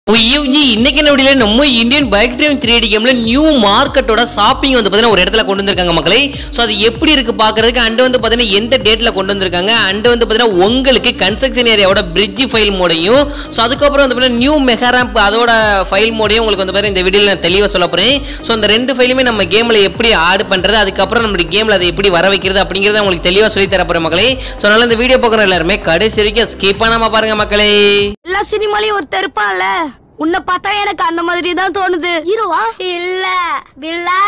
UG இன்னைக்கு என்ன வீடியோல நம்ம Indian bike drive three D கேம்ல நியூ மார்க்கெட்டோட ஷாப்பிங் வந்து பார்த்தீங்கன்னா ஒரு இடத்துல கொண்டு வந்திருக்காங்க மக்களே ஸோ அது எப்படி இருக்கு பார்க்கறதுக்கு அண்ட் வந்து பார்த்தீங்கன்னா எந்த டேட்ல கொண்டு வந்திருக்காங்க அண்ட் வந்து பார்த்தீங்கன்னா உங்களுக்கு கன்ஸ்ட்ரக்ஷன் ஏரியாவோட பிரிட்ஜ் ஃபைல் மோடையும் ஸோ அதுக்கப்புறம் வந்து பார்த்தீங்கன்னா நியூ மெகாராம்ப் அதோட ஃபைல் மோடையும் உங்களுக்கு வந்து பார்த்தீங்கன்னா இந்த வீடியோவில் நான் தெளிவாக சொல்ல போகிறேன் ஸோ அந்த ரெண்டு ஃபைலுமே நம்ம கேமில் எப்படி ஆட் பண்ணுறது அதுக்கப்புறம் நம்மளுடைய கேமில் அதை எப்படி வர வைக்கிறது அப்படிங்கிறத உங்களுக்கு தெளிவாக சொல்லி தர போகிறேன் மக்களே ஸோ அதனால இந்த வீடியோ பார்க்குற எல்லாருமே கடைசி வரைக்கும் ஸ்கிப் பண்ணாம பாருங்க மக்களே எல்லா சினிமாலையும் ஒருத்தர் இருப்பான்ல உன்னை பார்த்தா எனக்கு அந்த மாதிரி தான் தோணுது ஹீரோவா இல்ல வில்லா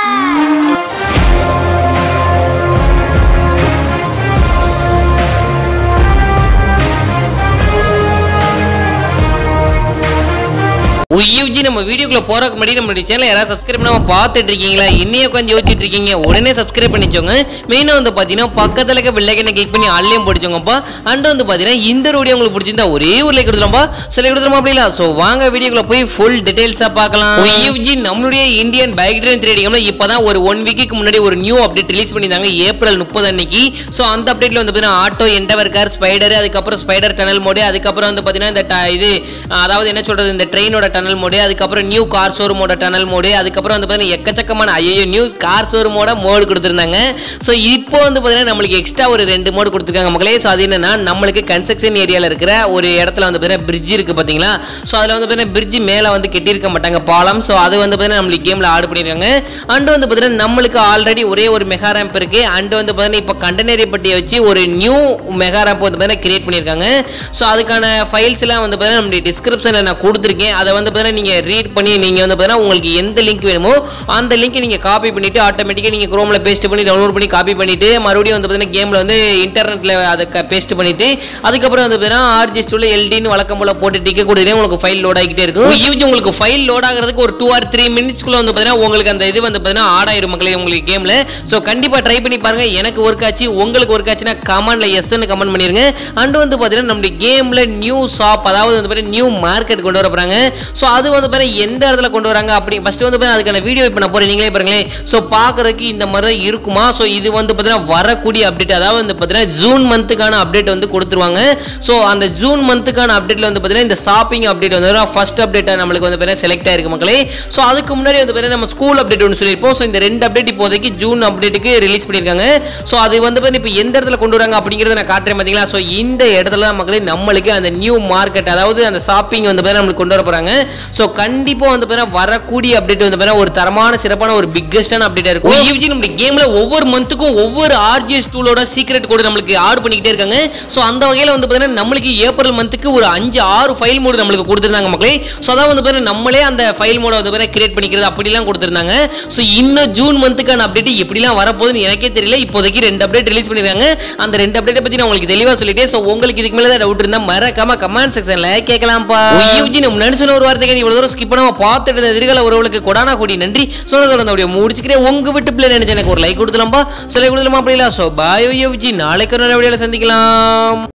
உய்யூஜி நம்ம வீடியோக்குள்ள போறதுக்கு முன்னாடி நம்மளுடைய சேனல் யாராவது சப்ஸ்கிரைப் பண்ணாம பார்த்துட்டு இருக்கீங்களா இன்னையே உட்காந்து யோசிச்சுட்டு இருக்கீங்க உடனே சப்ஸ்கிரைப் பண்ணிச்சோங்க மெயினாக வந்து பார்த்தீங்கன்னா பக்கத்தில் இருக்க வில்லைக்கனை கிளிக் பண்ணி ஆன்லைன் பிடிச்சோங்கப்பா அண்ட் வந்து பார்த்தீங்கன்னா இந்த வீடியோ உங்களுக்கு பிடிச்சிருந்தா ஒரே ஒரு லைக் கொடுத்துருப்பா சொல்லி கொடுத்துருமா அப்படிங்களா ஸோ வாங்க வீடியோக்குள்ள போய் ஃபுல் டீடைல்ஸாக பார்க்கலாம் உய்யூஜி நம்மளுடைய இந்தியன் பைக் ட்ரெயின் த்ரீ டிஎம்ல இப்போ தான் ஒரு ஒன் வீக்குக்கு முன்னாடி ஒரு நியூ அப்டேட் ரிலீஸ் பண்ணியிருந்தாங்க ஏப்ரல் முப்பது அன்னைக்கு ஸோ அந்த அப்டேட்ல வந்து பார்த்தீங்கன்னா ஆட்டோ எண்டவர் கார் ஸ்பைடர் அதுக்கப்புறம் ஸ்பைடர் டனல் மோடு அதுக்கப்புறம் வந்து பார்த்தீங்கன்னா இந்த ட- இது அதாவது என்ன சொல்றது இந்த ட்ரெயினோட டனல் மோடு அதுக்கப்புறம் நியூ கார் ஷோரூமோட டனல் மோடு அதுக்கப்புறம் வந்து பார்த்தீங்கன்னா எக்கச்சக்கமான ஐயோ நியூ கார் ஷோரூமோட மோடு கொடுத்துருந்தாங்க ஸோ இப்போ வந்து பார்த்தீங்கன்னா நம்மளுக்கு எக்ஸ்ட்ரா ஒரு ரெண்டு மோடு கொடுத்துருக்காங்க மக்களே ஸோ அது என்னன்னா நம்மளுக்கு கன்ஸ்ட்ரக்ஷன் ஏரியாவில் இருக்கிற ஒரு இடத்துல வந்து பார்த்தீங்கன்னா பிரிட்ஜ் இருக்கு பார்த்தீங்களா ஸோ அதில் வந்து பார்த்தீங்கன்னா பிரிட்ஜ் மேலே வந்து கட்டியிருக்க மாட்டாங்க பாலம் ஸோ அது வந்து பார்த்தீங்கன்னா நம்மளுக்கு கேமில் ஆட் பண்ணியிருக்காங்க அண்ட் வந்து பார்த்தீங்கன்னா நம்மளுக்கு ஆல்ரெடி ஒரே ஒரு மெகா ரேம்ப் இருக்கு அண்ட் வந்து பார்த்தீங்கன்னா இப்போ கண்டனரி பட்டியை வச்சு ஒரு நியூ மெகா ரேம்ப் வந்து பார்த்தீங்கன்னா கிரியேட் பண்ணியிருக்காங்க ஸோ அதுக்கான ஃபைல்ஸ் எல்லாம் வந்து பார்த்தீங்கன்னா நம்மளுடைய டிஸ்கிரிப்ஷனில் நான் கொடுத்துருக்கேன் அதை வந்து பார்த்தீங்கன்னா நீங்கள் ரீட் பண்ணி நீங்கள் வந்து பார்த்தீங்கன்னா உங்களுக்கு எந்த லிங்க் வேணுமோ அந்த லிங்க் நீங்கள் காப்பி பண்ணிட்டு ஆட்டோமேட்டிக்காக நீங்கள் குரோமில் பேஸ்ட் பண்ணி டவுன்லோட் பண்ணி காப்பி பண்ணிட்டு மறுபடியும் வந்து பார்த்தீங்கன்னா கேமில் வந்து இன்டர்நெட்டில் அதை பேஸ்ட் பண்ணிட்டு அதுக்கப்புறம் வந்து பார்த்தீங்கன்னா ஆர்ஜிஎஸ் டூல எல்டின்னு வழக்கம் போல போட்டு டிக்கெட் கொடுத்தீங்கன்னா உங்களுக்கு ஃபைல் லோட் ஆகிட்டே இருக்கும் யூஜி உங்களுக்கு ஃபைல் லோட் ஆகிறதுக்கு ஒரு டூ ஆர் த்ரீ மினிட்ஸ்க்குள்ள வந்து பார்த்தீங்கன்னா உங்களுக்கு அந்த இது வந்து பார்த்தீங்கன்னா ஆட் ஆயிரும் மக்களே உங்களுக்கு கேமில் ஸோ கண்டிப்பாக ட்ரை பண்ணி பாருங்க எனக்கு ஒர்க் ஆச்சு உங்களுக்கு ஒர்க் ஆச்சுன்னா கமெண்ட்ல எஸ்ன்னு கமெண்ட் பண்ணிருங்க அண்ட் வந்து பார்த்தீங்கன்னா நம்மளுடைய கேமில் நியூ ஷாப் அதாவது வந்து பார்த்தீங்கன்னா நியூ மார்க்கெட் கொண்டு வர போறாங்க ஸோ அது வந்து பார்த்தீங்கன்னா எந்த இடத்துல கொண்டு வராங்க அப்படி ஃபர்ஸ்ட் வந்து பார்த்தீங்கன்னா அதுக்கான வீடியோ இப்போ நான் போறேன் நீங்களே பாருங்களேன் ஸோ பார்க்கறதுக்கு இந்த மாதிரி தான் இருக்குமா ஸோ இது வந்து பார்த்தீங்கன்னா வரக்கூடிய அப்டேட் அதாவது வந்து பார்த்தீங்கன்னா ஜூன் மந்த்துக்கான அப்டேட் வந்து கொடுத்துருவாங்க ஸோ அந்த ஜூன் மந்த்துக்கான அப்டேட்ல வந்து பார்த்தீங்கன்னா இந்த ஷாப்பிங் அப்டேட் வந்து ஃபர்ஸ்ட் அப்டேட்டாக நம்மளுக்கு வந்து பார்த்தீங்கன்னா செலக்ட் ஆயிருக்கு மக்களே ஸோ அதுக்கு முன்னாடி வந்து பார்த்தீங்கன்னா நம்ம ஸ்கூல் அப்டேட் ஒன்று சொல்லியிருப்போம் ஸோ இந்த ரெண்டு அப்டேட் இப்போதைக்கு ஜூன் அப்டேட்டுக்கு ரிலீஸ் பண்ணியிருக்காங்க ஸோ அது வந்து பார்த்தீங்கன்னா இப்போ எந்த இடத்துல கொண்டு வராங்க அப்படிங்கிறத நான் காட்டுறேன் பார்த்தீங்களா ஸோ இந்த இடத்துல தான் மக்களே நம்மளுக்கு அந்த நியூ மார்க்கெட் அதாவது அந்த ஷாப்பிங் வந்து பார்த்தீங்கன்னா நம்மளுக்கு கொண்டு வர போகிறாங்க ஸோ கண்டிப்பாக வந்து பார்த்தீங்கன்னா வரக்கூடிய அப்டேட் வந்து பார்த்தீங்கன்னா ஒரு தரமான சிறப்பான ஒரு பிக்கஸ்டான அப்டேட்டாக இருக்கும் யூஜி நம்மளுடைய கேமில் ஒவ்வொரு மந்த்துக்கும் ஒவ்வொரு ஆர்ஜிஎஸ் டூலோட சீக்ரெட் கோடு நம்மளுக்கு ஆட் பண்ணிக்கிட்டே இருக்காங்க ஸோ அந்த வகையில் வந்து பார்த்தீங்கன்னா நம்மளுக்கு ஏப்ரல் மந்த்துக்கு ஒரு அஞ்சு ஆறு ஃபைல் மோடு நம்மளுக்கு கொடுத்துருந்தாங்க மக்களே ஸோ அதான் வந்து பார்த்தீங்கன்னா நம்மளே அந்த ஃபைல் மோட வந்து பார்த்தீங்கன்னா கிரியேட் பண்ணிக்கிறது அப்படிலாம் கொடுத்துருந்தாங்க ஸோ இன்னும் ஜூன் மந்த்துக்கான அப்டேட் எப்படிலாம் வரப்போகுதுன்னு எனக்கே தெரியல இப்போதைக்கு ரெண்டு அப்டேட் ரிலீஸ் பண்ணிருக்காங்க அந்த ரெண்டு அப்டேட்டை பற்றி நான் உங்களுக்கு தெளிவாக சொல்லிட்டேன் ஸோ உங்களுக்கு இதுக்கு மேலே டவுட் இருந்தால் மறக்காம கமெண்ட் செக்ஷனில் கேட்கலாம்ப்பா யூஜி நம்ம நினைச்ச ஒரு வார்த்தைக்கு இவ்வளோ தூரம் ஸ்கிப் பண்ணாம பார்த்துட்டு இருந்த எதிர்கால உறவுகளுக்கு கொடானா கூடி நன்றி சொன்னதோட அந்த அப்படியே முடிச்சுக்கிறேன் உங்க வீட்டு பிள்ளை நினைச்சு எனக்கு ஒரு லைக் கொடுத்துலாம்ப்பா சொல்லி கொடுத்துலாமா அப்படிங்களா ஸோ பாயோ யூஜி நாளைக்கு ஒரு நல்ல வீடியோவில் சந்திக்கலாம்